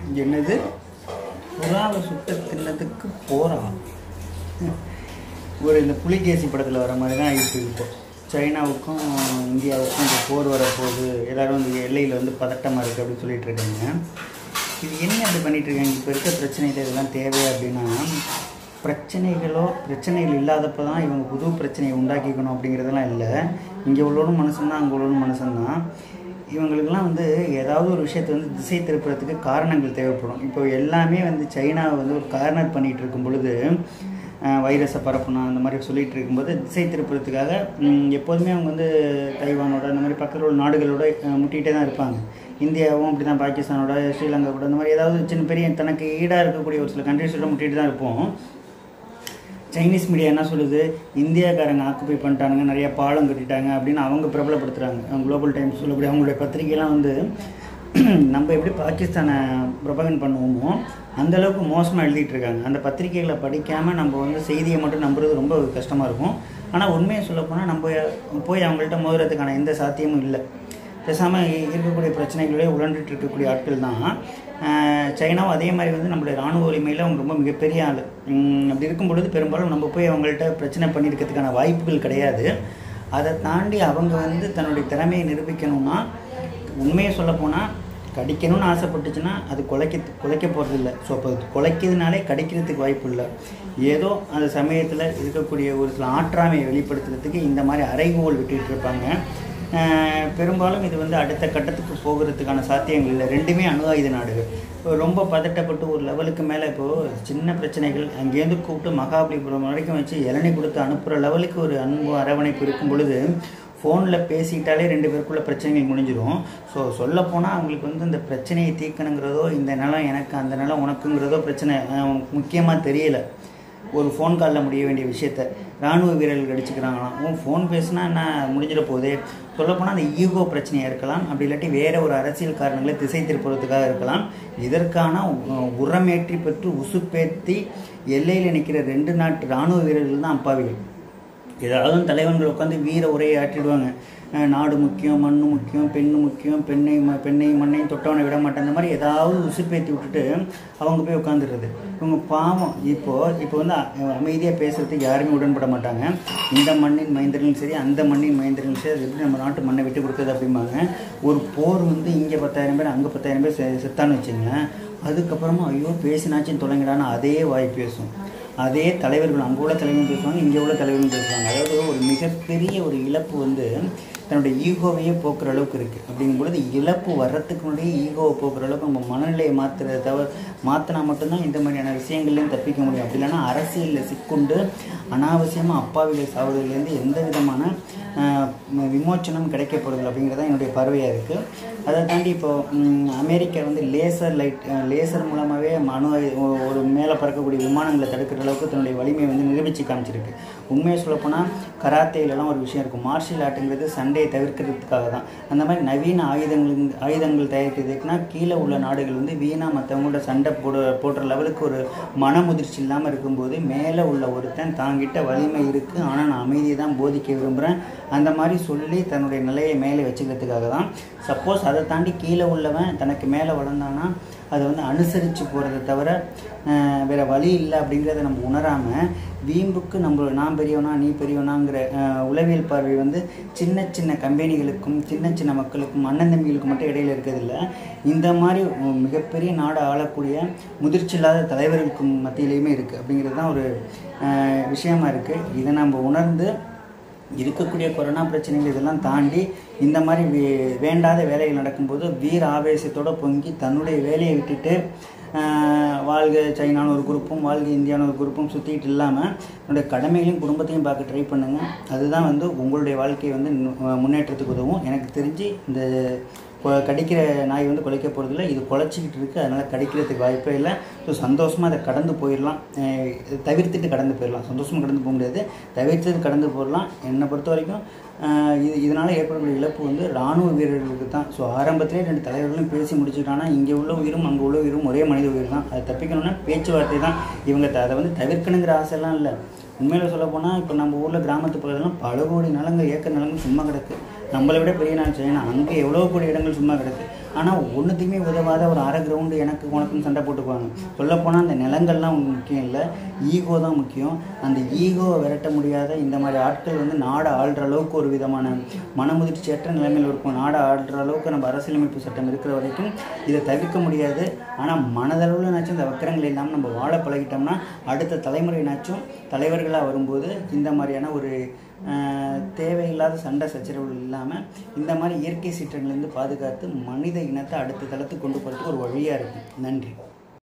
என்னது புறாவை சுட்ட தின்னதுக்கு போறா ஒரு இந்த புலிகேசி படத்தில் வர மாதிரி தான் ஆயிடுச்சு இப்போ சைனாவுக்கும் இந்தியாவுக்கும் இப்போ போர் வரப்போகுது எல்லாரும் வந்து எல்லையில் வந்து பதட்டமாக இருக்குது அப்படின்னு சொல்லிட்டு இருக்காங்க இது என்ன அப்படி பண்ணிட்டு இருக்காங்க இப்போ இருக்க பிரச்சனைகள் இதெல்லாம் தேவை அப்படின்னா பிரச்சனைகளோ பிரச்சனைகள் இல்லாதப்போ தான் இவங்க புது பிரச்சனையை உண்டாக்கிக்கணும் அப்படிங்கிறதெல்லாம் இல்லை இங்கே உள்ளவனும் மனுஷன்தான் அங்கே உள்ளவனும் மனுஷன்தான் இவங்களுக்கெல்லாம் வந்து ஏதாவது ஒரு விஷயத்தை வந்து திசை திருப்புறதுக்கு காரணங்கள் தேவைப்படும் இப்போ எல்லாமே வந்து சைனாவை வந்து ஒரு கார்னர் பண்ணிகிட்டு இருக்கும் பொழுது வைரஸை பரப்பணும் அந்த மாதிரி சொல்லிட்டு இருக்கும்போது திசை திருப்புறதுக்காக ம், எப்போதுமே அவங்க வந்து தைவானோட அந்த மாதிரி பக்கத்தில் உள்ள நாடுகளோட அஹ், முட்டிகிட்டே தான் இருப்பாங்க இந்தியாவும் அப்படி தான் பாகிஸ்தானோட ஸ்ரீலங்கா கூட அந்த மாதிரி ஏதாவது சின்ன பெரிய தனக்கு ஈடாக இருக்கக்கூடிய ஒரு சில கண்ட்ரிஸோட முட்டிட்டு தான் இருப்போம் சைனீஸ் மீடியா என்ன சொல்லுது இந்தியாக்காரங்க ஆக்குப்பை பண்ணிட்டானுங்க நிறைய பாலம் கட்டிட்டாங்க அப்படின்னு அவங்க பிரபலப்படுத்துகிறாங்க குளோபல் டைம்ஸ் சொல்லக்கூடிய அவங்களுடைய பத்திரிகைலாம் வந்து நம்ம எப்படி பாகிஸ்தானை ப்ரொபகன் பண்ணுவோமோ அந்த அளவுக்கு மோசமாக எழுதிட்டு இருக்காங்க அந்த பத்திரிகைகளை படிக்காமல் நம்ம வந்து செய்தியை மட்டும் நம்புறது ரொம்ப கஷ்டமாக இருக்கும் ஆனால் உண்மையை சொல்லப்போனால் நம்ம போய் அவங்கள்ட்ட மோதுறதுக்கான எந்த சாத்தியமும் இல்லை பேசாமல் இருக்கக்கூடிய பிரச்சனைகளே உழண்டுட்டு இருக்கக்கூடிய ஆட்கள் தான் ஆஹ் சைனாவும் அதே மாதிரி வந்து நம்மளுடைய ராணுவ வலிமையில் அவங்க ரொம்ப மிகப்பெரிய ஆள் உம் அப்படி இருக்கும் பொழுது பெரும்பாலும் நம்ம போய் அவங்கள்ட்ட பிரச்சனை பண்ணியிருக்கிறதுக்கான வாய்ப்புகள் கிடையாது அதை தாண்டி அவங்க வந்து தன்னுடைய திறமையை நிரூபிக்கணும்னா உண்மையை சொல்லப்போனால் கடிக்கணும்னு ஆசைப்பட்டுச்சுன்னா அது குலைக்க குலைக்க போகிறது இல்லை ஸோ அப்போ அது குலைக்கிறதுனாலே கடிக்கிறதுக்கு வாய்ப்பு இல்லை ஏதோ அந்த சமயத்தில் இருக்கக்கூடிய ஒரு சில ஆற்றாமையை வெளிப்படுத்துறதுக்கு இந்த மாதிரி அறைகோல் விட்டுட்டு இருப்பாங்க ஆஹ் பெரும்பாலும் இது வந்து அடுத்த கட்டத்துக்கு போகிறதுக்கான சாத்தியங்கள் இல்லை ரெண்டுமே அணு ஆயுத நாடுகள் இப்போ ரொம்ப பதட்டப்பட்டு ஒரு லெவலுக்கு மேலே இப்போது சின்ன பிரச்சனைகள் அங்கேருந்து கூப்பிட்டு மகாபலிபுரம் வரைக்கும் வச்சு இளநீ கொடுத்து அனுப்புகிற லெவலுக்கு ஒரு அன்பு அரவணைப்பு இருக்கும் பொழுது ஃபோனில் பேசிக்கிட்டாலே ரெண்டு பேருக்குள்ள பிரச்சனைகள் முடிஞ்சிடும் ஸோ சொல்லப்போனால் அவங்களுக்கு வந்து இந்த பிரச்சனையை தீர்க்கணுங்கிறதோ இந்த நிலம் எனக்கு அந்த நிலம் உனக்குங்கிறதோ பிரச்சனை முக்கியமாக தெரியல ஒரு ஃபோன் காலில் முடிய வேண்டிய விஷயத்த ராணுவ வீரர்கள் அடிச்சுக்கிறாங்களாம் உன் ஃபோன் பேசினா என்ன முடிஞ்சிட போகுது சொல்லப்போனால் அந்த ஈகோ பிரச்சனையாக இருக்கலாம் அப்படி இல்லாட்டி வேற ஒரு அரசியல் காரணங்களை திசை திருப்புறதுக்காக இருக்கலாம் இதற்கான உ- உரமேற்றி பெற்று உசுப்பேற்றி எல்லையில் நிற்கிற ரெண்டு நாட்டு ராணுவ வீரர்கள் தான் அப்பாவிகள் ஏதாவது தலைவன்கள் உட்காந்து வீர உரையை ஆற்றிடுவாங்க அஹ் நாடு முக்கியம் மண்ணு முக்கியம் பெண்ணு முக்கியம் பெண்ணை ம பெண்ணையும் மண்ணையும் தொட்டவனை விட மாட்டேன் அந்த மாதிரி ஏதாவது உசுப்பேற்றி விட்டுட்டு அவங்க போய் உட்காந்துடுறது இவங்க பாவம் இப்போ இப்போ வந்து அ- அமைதியாக பேசுறதுக்கு யாருமே உடன்பட மாட்டாங்க இந்த மண்ணின் மைந்தர்களும் சரி அந்த மண்ணின் மைந்தர்களும் சரி அது எப்படி நம்ம நாட்டு மண்ணை விட்டு கொடுக்குறது அப்படிம்பாங்க ஒரு போர் வந்து இங்கே பத்தாயிரம் பேர் அங்கே பத்தாயிரம் பேர் செ- செத்தான்னு வச்சுங்களேன் அதுக்கப்புறமா ஐயோ பேசினாச்சும் தொலைங்கடான்னு அதே வாய் பேசும் அதே தலைவர்கள் அங்கே உள்ள தலைவரும் பேசுவாங்க இங்கே உள்ள தலைவரும் பேசுவாங்க அதாவது ஒரு மிகப்பெரிய ஒரு இழப்பு வந்து தன்னுடைய ஈகோவையே போக்குற அளவுக்கு இருக்குது அப்படிங்கும் பொழுது இழப்பு வர்றதுக்கு முன்னாடியே ஈகோவை போக்குற அளவுக்கு நம்ம மனநிலையை மாற்றுறத தவிர மாற்றினா மட்டும்தான் இந்த மாதிரியான விஷயங்கள்லையும் தப்பிக்க முடியும் அப்படி இல்லைன்னா அரசியலில் சிக்குண்டு அனாவசியமாக அப்பாவிகளை சாவதுலேருந்து எந்த விதமான ஆஹ், ம- விமோச்சனம் கிடைக்க போகிறது அப்படிங்கிறது என்னுடைய பார்வையாக இருக்குது அதை தாண்டி இப்போ ம், அமெரிக்கா வந்து லேசர் லைட் லேசர் மூலமாகவே அணு ஆயு- ஒ- ஒரு மேலே பறக்கக்கூடிய விமானங்களை தடுக்கிற அளவுக்கு தன்னுடைய வலிமையை வந்து நிரூபித்து காமிச்சிருக்கு உண்மையை சொல்லப்போனால் கராத்தேலலாம் ஒரு விஷயம் இருக்கும் மார்ஷியல் ஆர்ட்டுங்கிறது சண்டையை தவிர்க்கிறதுக்காக தான் அந்த மாதிரி நவீன ஆயுதங்கள் ஆயுதங்கள் தயாரிக்கிறதுக்குனா கீழே உள்ள நாடுகள் வந்து வீணாக மற்றவங்களோட சண்டை போட போடுற லெவலுக்கு ஒரு மன முதிர்ச்சி இல்லாமல் இருக்கும்போது மேலே உள்ள ஒருத்தன் தாங்கிட்ட வலிமை இருக்குது ஆனால் நான் அமைதியை தான் போதிக்க விரும்புகிறேன் அந்த மாதிரி சொல்லி தன்னுடைய நிலையை மேலே வச்சுக்கிறதுக்காக தான் சப்போஸ் அதை தாண்டி கீழே உள்ளவன் தனக்கு மேலே வளர்ந்தானா அதை வந்து அனுசரித்து போகிறத தவிர அஹ், வேற வழி இல்லை அப்படிங்கிறத நம்ம உணராமல் வீம்புக்கு நம்ம நான் பெரியவனா நீ பெரியவனாங்கிற அஹ், உளவியல் பார்வை வந்து சின்ன சின்ன கம்பெனிகளுக்கும் சின்ன சின்ன மக்களுக்கும் அண்ணன் தம்பிகளுக்கும் மட்டும் இடையில இருக்கிறதில்ல இந்த மாதிரி உம், மிகப்பெரிய நாடு ஆளக்கூடிய முதிர்ச்சி இல்லாத தலைவர்களுக்கு மத்தியிலையுமே இருக்குது அப்படிங்கிறது தான் ஒரு அஹ், விஷயமா இருக்குது இதை நம்ம உணர்ந்து இருக்கக்கூடிய கொரோனா பிரச்சனைகள் இதெல்லாம் தாண்டி இந்த மாதிரி வே- வேண்டாத வேலைகள் நடக்கும்போது வீர ஆவேசத்தோட பொங்கி தன்னுடைய வேலையை விட்டுட்டு ஆஹ், வாழ்க சைனான்னு ஒரு குரூப்பும் வாழ்க இந்தியான்னு ஒரு குரூப்பும் சுற்றிட்டு இல்லாமல் என்னுடைய கடமைகளையும் குடும்பத்தையும் பார்க்க ட்ரை பண்ணுங்கள் அதுதான் வந்து உங்களுடைய வாழ்க்கையை வந்து நு- முன்னேற்றத்துக்கு உதவும் எனக்கு தெரிஞ்சு இந்த கொ- கடிக்கிற நாய் வந்து குலைக்க போகிறதில்ல இது குலைச்சிக்கிட்டு இருக்குது அதனால் கடிக்கிறதுக்கு வாய்ப்பே இல்லை ஸோ சந்தோஷமாக அதை கடந்து போயிடலாம் அஹ் இது தவிர்த்துட்டு கடந்து போயிடலாம் சந்தோஷமாக கடந்து போக முடியாது தவிர்த்துட்டு கடந்து போயிடலாம் என்னை பொறுத்த வரைக்கும் அஹ் இது இதனால் ஏற்படக்கூடிய இழப்பு வந்து இராணுவ வீரர்களுக்கு தான் ஸோ ஆரம்பத்திலே ரெண்டு தலைவர்களும் பேசி முடிச்சுட்டாங்கன்னா இங்கே உள்ள உயிரும் அங்கே உள்ள உயிரும் ஒரே மனித உயிர் தான் அதை தப்பிக்கணும்னா பேச்சுவார்த்தை தான் இவங்க த- அதை வந்து தவிர்க்கணுங்கிற ஆசைலாம் இல்லை உண்மையில் சொல்ல போனால் இப்போ நம்ம ஊரில் கிராமத்து பகுதியெல்லாம் பல கோடி நிலங்கள் ஏக்கர் நிலங்கள் சும்மா கிடக்கு நம்மளை விட பெரிய நாடு சைனா அங்கே எவ்வளோ கோடி இடங்கள் சும்மா கிடக்கு ஆனால் ஒன்றுத்தையுமே உதவாத ஒரு அரை கிரவுண்டு எனக்கு உனக்குன்னு சண்டை போட்டுக்குவாங்க சொல்லப்போனால் அந்த நிலங்கள்லாம் முக்கியம் இல்லை ஈகோ தான் முக்கியம் அந்த ஈகோவை விரட்ட முடியாத இந்த மாதிரி ஆட்கள் வந்து நாடை ஆள்ற அளவுக்கு ஒரு விதமான மனமுதிர்ச்சியற்ற நிலைமையில் இருக்கும் நாடை ஆள்ற அளவுக்கு நம்ம அரசியலமைப்பு சட்டம் இருக்கிற வரைக்கும் இதை தவிர்க்க முடியாது ஆனால் மனதளவுலனாச்சும் இந்த வக்கரங்கள் இல்லாமல் நம்ம வாழ பழகிட்டோம்னா அடுத்த தலைமுறையினாச்சும் தலைவர்களாக வரும்போது இந்த மாதிரியான ஒரு ஆஹ், தேவையில்லாத சண்டை சச்சரவுகள் இல்லாமல் இந்த மாதிரி இயற்கை சீற்றங்கள்லேருந்து பாதுகாத்து மனித இனத்தை அடுத்த தளத்துக்கு கொண்டு போகிறதுக்கு ஒரு வழியாக இருக்கும் நன்றி